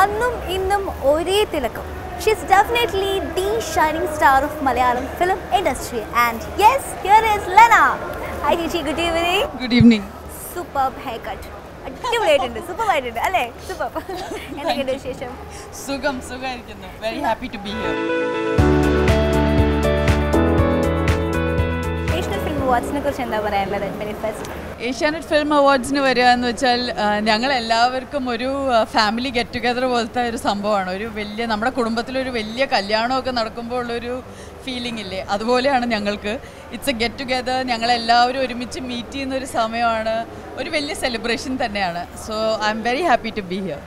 അന്നും ഇന്നും ഒരേ തിലക്കം she's definitely the shining star of Malayalam film industry and yes here is Lena hi ചേച്ചി good evening good evening super hair cut അടിപൊളിയായിട്ടുണ്ട് super ആയിട്ടുണ്ട് അല്ലേ സൂപ്പർ എന്തൊക്കെയുണ്ട് വിശേഷം സുഖം സുഖമായിരിക്കുന്നു very happy to be here Asian film അവാർഡ്സിനെ കുറിച്ച് എന്താ പറയാനുള്ളത് മാനിഫെസ്റ്റ് ഏഷ്യാനെറ്റ് ഫിലിം അവാർഡ്സിന് വരിക എന്ന് വെച്ചാൽ ആ, ഞങ്ങൾ എല്ലാവർക്കും ഒരു ഫാമിലി ഗെറ്റ് ടുഗെദർ പോലത്തെ ഒരു സംഭവമാണ് ഒരു വലിയ നമ്മുടെ കുടുംബത്തിലൊരു വലിയ കല്യാണമൊക്കെ നടക്കുമ്പോൾ ഉള്ളൊരു ഫീലിംഗ് ഇല്ലേ അതുപോലെയാണ് ഞങ്ങൾക്ക് ഇറ്റ്സ് എ ഗെറ്റ് ടുഗെദർ ഞങ്ങളെല്ലാവരും ഒരുമിച്ച് മീറ്റ് ചെയ്യുന്ന ഒരു സമയമാണ് ഒരു വലിയ സെലിബ്രേഷൻ തന്നെയാണ് so I am very happy to be here